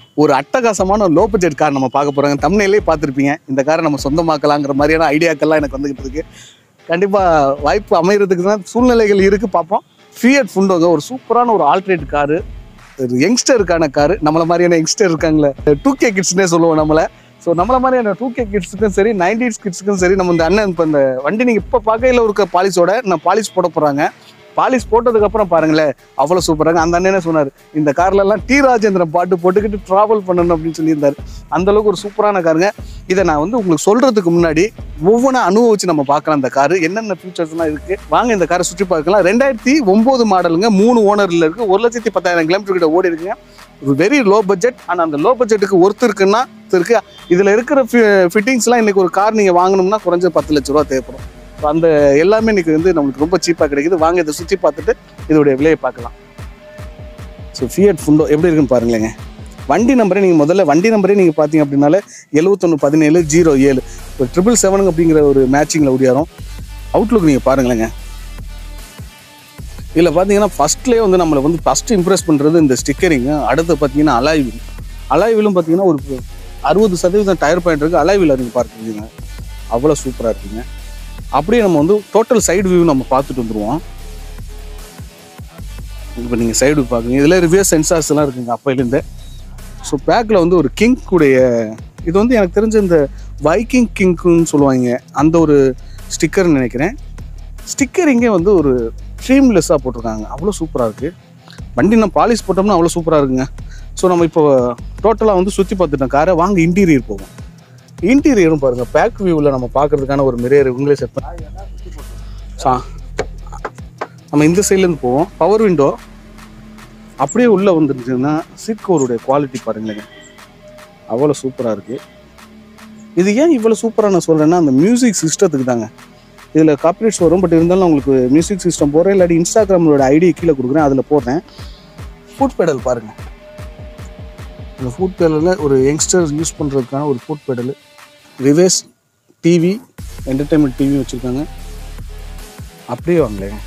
ஒரு அட்டகாசமான low budget car நம்ம பார்க்க போகிறோங்க தமிழ்நிலே பார்த்துருப்பீங்க இந்த காரை நம்ம சொந்தமாக்கலாங்கிற மாதிரியான ஐடியாக்கள்லாம் எனக்கு வந்துகிட்டு இருக்கு கண்டிப்பாக வாய்ப்பு அமைகிறதுக்கு தான் சூழ்நிலைகள் இருக்குது பார்ப்போம் ஃபியட் ஃபுண்டோங்க ஒரு சூப்பரான ஒரு ஆல்ட்ரேட் காரு ஒரு யங்ஸ்டருக்கான காரு நம்மள மாதிரியான யங்ஸ்டர் இருக்காங்களே டூ கே கிட்ஸ்னே சொல்லுவோம் நம்மளை ஸோ நம்மள மாதிரியான டூ கே கிட்ஸுக்கும் சரி நைன்டிஸ் கிட்ஸுக்கும் சரி நம்ம இந்த அண்ணன் இப்போ இந்த வண்டி நீங்கள் இப்போ பார்க்கையில் இருக்க பாலிஷோட நான் பாலிஷ் போட போகிறாங்க பாலிஷ் போட்டதுக்கப்புறம் பாருங்களேன் அவ்வளோ சூப்பராங்க அந்த அண்ணனே சொன்னார் இந்த கார்லலாம் டி ராஜேந்திரன் பாட்டு போட்டுக்கிட்டு ட்ராவல் பண்ணணும் அப்படின்னு சொல்லியிருந்தாரு அந்த அளவுக்கு ஒரு சூப்பரான காருங்க இதை நான் வந்து உங்களுக்கு சொல்கிறதுக்கு முன்னாடி ஒவ்வொன்றா அனுபவிச்சு நம்ம பார்க்கலாம் இந்த காரு என்னென்ன ஃபீச்சர்ஸ்லாம் இருக்குது வாங்க இந்த காரை சுற்றி பார்க்கலாம் ரெண்டாயிரத்தி ஒம்பது மாடலுங்க மூணு ஓனரில் இருக்குது ஒரு லட்சத்தி பத்தாயிரம் கிலோமீட்டர் கிட்ட ஓடி இருக்குங்க ஒரு வெரி லோ பட்ஜெட் ஆனால் அந்த லோ பட்ஜெட்டுக்கு ஒர்த்து இருக்குன்னா இருக்கு இதில் இருக்கிற ஃபிட்டிங்ஸ்லாம் இன்னைக்கு ஒரு கார் நீங்கள் வாங்கணும்னா குறைஞ்ச பத்து லட்ச ரூபா தேவைப்படும் So அந்த எல்லாமே இன்னைக்கு வந்து நம்மளுக்கு ரொம்ப சீப்பாக கிடைக்குது வாங்க இதை சுற்றி பார்த்துட்டு இதோடைய விலையை பார்க்கலாம் ஸோ ஃபியட் ஃபுண்டோ எப்படி இருக்குன்னு பாருங்களேங்க வண்டி நம்பரே நீங்கள் முதல்ல வண்டி நம்பரே நீங்கள் பார்த்தீங்க அப்படின்னாலே எழுபத்தொன்று பதினேழு ஜீரோ ஏழு ஒரு ட்ரிபிள் செவனுங்க அப்படிங்கிற ஒரு மேட்சிங்கில் ஒடியாரும் அவுட்லுக் நீங்கள் பாருங்களேங்க இதில் பார்த்தீங்கன்னா ஃபஸ்ட்லேயே வந்து நம்மளை வந்து ஃபஸ்ட்டு இம்ப்ரெஸ் பண்ணுறது இந்த ஸ்டிக்கரிங்கு அடுத்து பார்த்தீங்கன்னா அலாய்வில் அலாய்விலும் பார்த்தீங்கன்னா ஒரு அறுபது சதவீதம் டயர் பாயிண்ட் இருக்குது அலாய்வில் நீங்கள் பார்க்குறீங்க அவ்வளோ சூப்பராக இருக்குங்க அப்படியே நம்ம வந்து டோட்டல் சைடு வியூ நம்ம பார்த்துட்டு வந்துடுவோம் இப்போ நீங்கள் சைடு பார்க்குங்க இதில் ரிவியர் சென்சார்ஸ் எல்லாம் இருக்குங்க அப்பையிலேருந்தே ஸோ பேக்கில் வந்து ஒரு கிங்க்குடைய இது வந்து எனக்கு தெரிஞ்ச இந்த வைக்கிங் கிங்க்குன்னு சொல்லுவாங்க அந்த ஒரு ஸ்டிக்கர்னு நினைக்கிறேன் ஸ்டிக்கரிங்கே வந்து ஒரு ட்ரீம்லெஸ்ஸாக போட்டிருக்காங்க அவ்வளோ சூப்பராக இருக்குது வண்டி நம்ம பாலிஷ் போட்டோம்னா அவ்வளோ சூப்பராக இருக்குங்க ஸோ நம்ம இப்போ டோட்டலாக வந்து சுற்றி பார்த்துட்டோம் காரை வாங்க இன்டீரியர் போவோம் இன்டீரியரும் பாருங்கள் பேக் வியூவில் நம்ம பார்க்கறதுக்கான ஒரு மிரர் உங்களே செட் பண்ணி சா நம்ம இந்த சைட்லேருந்து போவோம் பவர் விண்டோ அப்படியே உள்ளே வந்துருச்சுன்னா சீட் கவருடைய குவாலிட்டி பாருங்களேங்க அவ்வளோ சூப்பராக இருக்குது இது ஏன் இவ்வளோ சூப்பராக நான் சொல்கிறேன்னா அந்த மியூசிக் சிஸ்டத்துக்கு தாங்க இதில் காப்பிரைட்ஸ் வரும் பட் இருந்தாலும் நான் உங்களுக்கு மியூசிக் சிஸ்டம் போடுறேன் இல்லாட்டி இன்ஸ்டாகிராமோட ஐடி கீழே கொடுக்குறேன் அதில் போடுறேன் ஃபுட் பெடல் பாருங்கள் இந்த ஃபுட் பெடலில் ஒரு யங்ஸ்டர் யூஸ் பண்ணுறதுக்கான ஒரு foot pedal reverse TV entertainment TV வச்சுருக்காங்க அப்படியே வாங்களேன்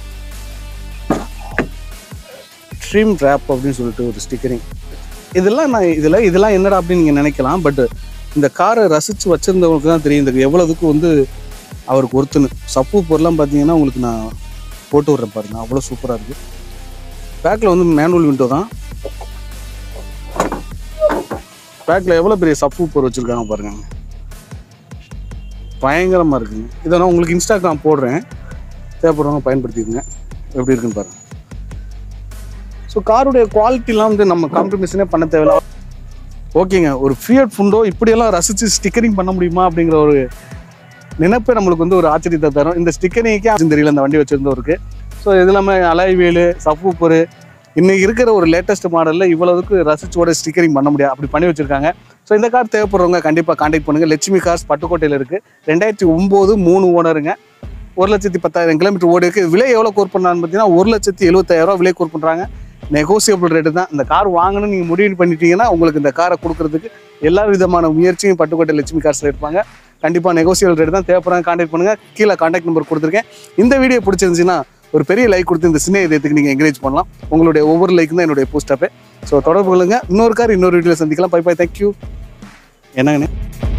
ட்ரீம் ரேப் அப்படின்னு சொல்லிட்டு ஒரு ஸ்டிக்கரிங் இதெல்லாம் நான் இதில் இதெல்லாம் என்னடா அப்படின்னு நீங்கள் நினைக்கலாம் பட் இந்த காரை ரசித்து வச்சுருந்தவங்களுக்கு தான் தெரியும் இந்த எவ்வளோதுக்கு வந்து அவருக்கு ஒருத்தனு சப்பு பொருள்லாம் பார்த்தீங்கன்னா உங்களுக்கு நான் போட்டு விட்றேன் பாருங்க அவ்வளோ சூப்பராக இருக்குது பேக்கில் வந்து மேனுவல் விண்டோ தான் பேக்கில் எவ்வளோ பெரிய சப்பு பொருள் வச்சுருக்காங்க பாருங்க பயங்கரமாக இருக்குங்க இதை நான் உங்களுக்கு இன்ஸ்டாகிராம் போடுறேன் தேவைப்படுறவங்க பயன்படுத்திக்கோங்க எப்படி இருக்குன்னு பாருங்க ஸோ காருடைய குவாலிட்டிலாம் வந்து நம்ம காம்ப்ரமைஸனே பண்ண தேவையில்ல ஓகேங்க ஒரு ஃபியட் ஃபுண்டோ இப்படியெல்லாம் ரசித்து ஸ்டிக்கரிங் பண்ண முடியுமா அப்படிங்கிற ஒரு நினைப்பே நம்மளுக்கு வந்து ஒரு ஆச்சரியத்தை தரும் இந்த ஸ்டிக்கரிங்கே தெரியல இந்த வண்டி வச்சுருந்தவருக்கு ஸோ இது இல்லாமல் அலைவேலு சஃபூப்பரு இன்னைக்கு இருக்கிற ஒரு லேட்டஸ்ட் மாடலில் இவ்வளவுக்கு ரசிச்சோட ஸ்டிக்கரிங் பண்ண முடியாது அப்படி பண்ணி வச்சிருக்காங்க ஸோ இந்த கார் தேவைப்படுறவங்க கண்டிப்பாக காண்டாக்ட் பண்ணுங்கள் லட்சுமி கார்ஸ் பட்டுக்கோட்டையில் இருக்குது ரெண்டாயிரத்தி ஒம்பது மூணு ஓனருங்க ஒரு லட்சத்தி பத்தாயிரம் கிலோமீட்டர் ஓடி இருக்குது விலை எவ்வளோ கோர் பண்ணான்னு பார்த்தீங்கன்னா ஒரு லட்சத்தி எழுபத்தாயிரம் விலை கோர் பண்ணுறாங்க நெகோசியபிள் ரேட்டு தான் இந்த கார் வாங்கணும்னு நீங்கள் முடிவு பண்ணிட்டீங்கன்னா உங்களுக்கு இந்த காரை கொடுக்கறதுக்கு எல்லா விதமான முயற்சியும் பட்டுக்கோட்டை லட்சுமி கார்ஸில் இருப்பாங்க கண்டிப்பாக நெகோசியபிள் ரேட் தான் தேவைப்படுறாங்க காண்டாக்ட் பண்ணுங்கள் கீழே காண்டாக்ட் நம்பர் கொடுத்துருக்கேன் இந்த வீடியோ பிடிச்சிருந்துச்சுன்னா ஒரு பெரிய லைக் கொடுத்து இந்த சின்ன இதயத்துக்கு நீங்கள் என்கரேஜ் பண்ணலாம் உங்களுடைய ஒவ்வொரு லைக்கும் தான் என்னுடைய போஸ்ட் அப்பே ஸோ தொடர்பு கொள்ளுங்க இன்னொரு கார் இன்னொரு வீடியோவில் சந்திக்கலாம் பை பை தேங்க்யூ என்னங்கண்ணே